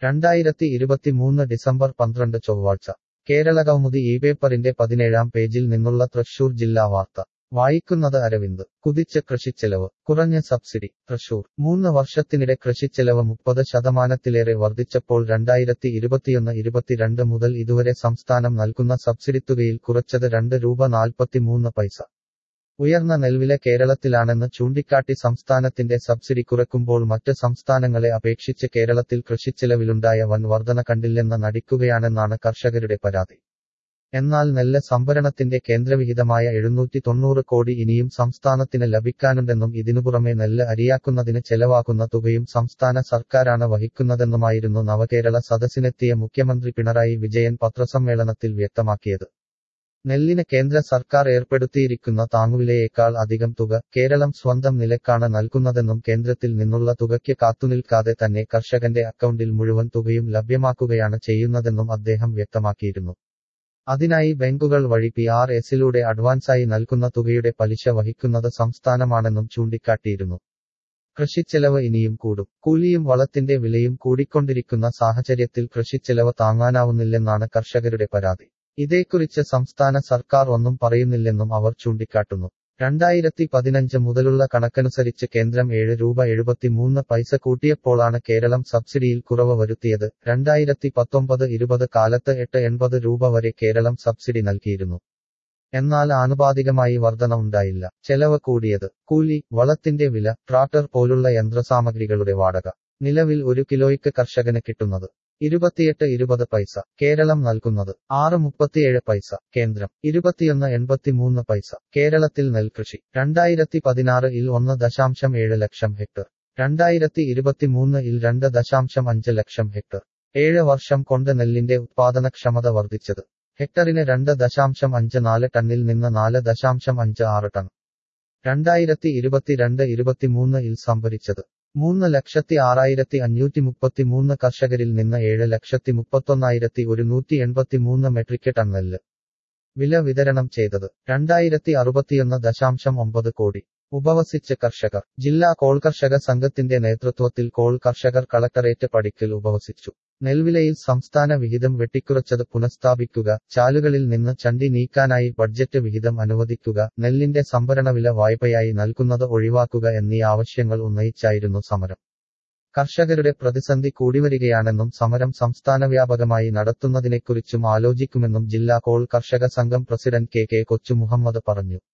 രണ്ടായിരത്തി ഇരുപത്തിമൂന്ന് ഡിസംബർ പന്ത്രണ്ട് ചൊവ്വാഴ്ച കേരളകൗമുദി ഈ പേപ്പറിന്റെ പതിനേഴാം പേജിൽ നിന്നുള്ള തൃശൂർ ജില്ലാ വാർത്ത വായിക്കുന്നത് അരവിന്ദ് കുതിച്ച് കൃഷിച്ചെലവ് കുറഞ്ഞ സബ്സിഡി തൃശൂർ മൂന്ന് വർഷത്തിനിടെ കൃഷിച്ചെലവ് മുപ്പത് ശതമാനത്തിലേറെ വർദ്ധിച്ചപ്പോൾ രണ്ടായിരത്തി ഇരുപത്തിയൊന്ന് ഇരുപത്തിരണ്ട് മുതൽ ഇതുവരെ സംസ്ഥാനം നൽകുന്ന സബ്സിഡിത്തുകയിൽ കുറച്ചത് രണ്ട് രൂപ നാൽപ്പത്തിമൂന്ന് പൈസ ഉയർന്ന നെൽവില കേരളത്തിലാണെന്ന് ചൂണ്ടിക്കാട്ടി സംസ്ഥാനത്തിന്റെ സബ്സിഡി കുറയ്ക്കുമ്പോൾ മറ്റ് സംസ്ഥാനങ്ങളെ അപേക്ഷിച്ച് കേരളത്തിൽ കൃഷിച്ചെലവിലുണ്ടായ വൻ വർധന കണ്ടില്ലെന്ന് നടിക്കുകയാണെന്നാണ് കർഷകരുടെ പരാതി എന്നാൽ നെല്ല് സംഭരണത്തിന്റെ കേന്ദ്രവിഹിതമായ എഴുന്നൂറ്റി തൊണ്ണൂറ് കോടി ഇനിയും സംസ്ഥാനത്തിന് ലഭിക്കാനുണ്ടെന്നും ഇതിനുപുറമെ നെല്ല് അരിയാക്കുന്നതിന് ചെലവാക്കുന്ന തുകയും സംസ്ഥാന സർക്കാരാണ് വഹിക്കുന്നതെന്നുമായിരുന്നു നവകേരള സദസ്സിനെത്തിയ മുഖ്യമന്ത്രി പിണറായി വിജയൻ പത്രസമ്മേളനത്തിൽ വ്യക്തമാക്കിയത് നെല്ലിന് കേന്ദ്ര സർക്കാർ ഏർപ്പെടുത്തിയിരിക്കുന്ന താങ്ങുവിലയേക്കാൾ അധികം തുക കേരളം സ്വന്തം നിലക്കാണ് നൽകുന്നതെന്നും കേന്ദ്രത്തിൽ നിന്നുള്ള തുകയ്ക്ക് കാത്തുനിൽക്കാതെ തന്നെ കർഷകന്റെ അക്കൗണ്ടിൽ മുഴുവൻ തുകയും ലഭ്യമാക്കുകയാണ് ചെയ്യുന്നതെന്നും അദ്ദേഹം വ്യക്തമാക്കിയിരുന്നു അതിനായി ബാങ്കുകൾ വഴി പി ആർ എസിലൂടെ അഡ്വാൻസായി നൽകുന്ന തുകയുടെ പലിശ വഹിക്കുന്നത് സംസ്ഥാനമാണെന്നും ചൂണ്ടിക്കാട്ടിയിരുന്നു കൃഷിച്ചെലവ് ഇനിയും കൂടും കൂലിയും വളത്തിന്റെ വിലയും കൂടിക്കൊണ്ടിരിക്കുന്ന സാഹചര്യത്തിൽ കൃഷിച്ചെലവ് താങ്ങാനാവുന്നില്ലെന്നാണ് കർഷകരുടെ പരാതി ഇതേക്കുറിച്ച് സംസ്ഥാന സർക്കാർ ഒന്നും പറയുന്നില്ലെന്നും അവർ ചൂണ്ടിക്കാട്ടുന്നു രണ്ടായിരത്തി പതിനഞ്ച് മുതലുള്ള കണക്കനുസരിച്ച് കേന്ദ്രം ഏഴ് രൂപ എഴുപത്തിമൂന്ന് പൈസ കൂട്ടിയപ്പോഴാണ് കേരളം സബ്സിഡിയിൽ കുറവ് വരുത്തിയത് രണ്ടായിരത്തി പത്തൊമ്പത് ഇരുപത് കാലത്ത് എട്ട് എൺപത് രൂപ വരെ കേരളം സബ്സിഡി നൽകിയിരുന്നു എന്നാൽ ആനുപാതികമായി വർധന ഉണ്ടായില്ല ചെലവ് കൂടിയത് കൂലി വളത്തിന്റെ വില ട്രാക്ടർ പോലുള്ള യന്ത്രസാമഗ്രികളുടെ വാടക നിലവിൽ ഒരു കിലോയ്ക്ക് കർഷകന് കിട്ടുന്നത് ഇരുപത്തിയെട്ട് ഇരുപത് പൈസ കേരളം നൽകുന്നത് ആറ് മുപ്പത്തിയേഴ് പൈസ കേന്ദ്രം ഇരുപത്തിയൊന്ന് എൺപത്തിമൂന്ന് പൈസ കേരളത്തിൽ നെൽകൃഷി രണ്ടായിരത്തി പതിനാറ് ഇൽ ഒന്ന് ദശാംശം ഏഴ് ലക്ഷം ഹെക്ടർ രണ്ടായിരത്തി ഇരുപത്തിമൂന്ന് ഇൽ രണ്ട് ദശാംശം അഞ്ച് ലക്ഷം ഹെക്ടർ ഏഴ് വർഷം കൊണ്ട് നെല്ലിന്റെ ഉത്പാദനക്ഷമത വർദ്ധിച്ചത് ഹെക്ടറിന് രണ്ട് ദശാംശം അഞ്ച് നാല് ടണ്ണിൽ നിന്ന് നാല് ദശാംശം അഞ്ച് ആറ് ടൺ രണ്ടായിരത്തി ഇരുപത്തിരണ്ട് ഇരുപത്തിമൂന്ന് ഇൽ സംഭരിച്ചത് മൂന്ന് ലക്ഷത്തി ആറായിരത്തി അഞ്ഞൂറ്റി മുപ്പത്തിമൂന്ന് കർഷകരിൽ നിന്ന് ഏഴ് ലക്ഷത്തി മുപ്പത്തൊന്നായിരത്തി ഒരുന്നൂറ്റി എൺപത്തിമൂന്ന് മെട്രിക് ടൺ നെല്ല് വില വിതരണം ചെയ്തത് രണ്ടായിരത്തി അറുപത്തിയൊന്ന് ദശാംശം ഒമ്പത് കോടി ഉപവസിച്ച് കർഷകർ ജില്ലാ കോൾ കർഷക സംഘത്തിന്റെ നേതൃത്വത്തിൽ കോൾ കർഷകർ കളക്ടറേറ്റ് പടിക്കൽ ഉപവസിച്ചു നെൽവിലയിൽ സംസ്ഥാന വിഹിതം വെട്ടിക്കുറച്ചത് പുനഃസ്ഥാപിക്കുക ചാലുകളിൽ നിന്ന് ചണ്ടി നീക്കാനായി ബഡ്ജറ്റ് വിഹിതം അനുവദിക്കുക നെല്ലിന്റെ സംഭരണവില വായ്പയായി നൽകുന്നത് ഒഴിവാക്കുക എന്നീ ആവശ്യങ്ങൾ ഉന്നയിച്ചായിരുന്നു സമരം കർഷകരുടെ പ്രതിസന്ധി കൂടിവരികയാണെന്നും സമരം സംസ്ഥാനവ്യാപകമായി നടത്തുന്നതിനെക്കുറിച്ചും ആലോചിക്കുമെന്നും ജില്ലാ കോൾ കർഷക സംഘം പ്രസിഡന്റ് കെ കെ കൊച്ചു മുഹമ്മദ് പറഞ്ഞു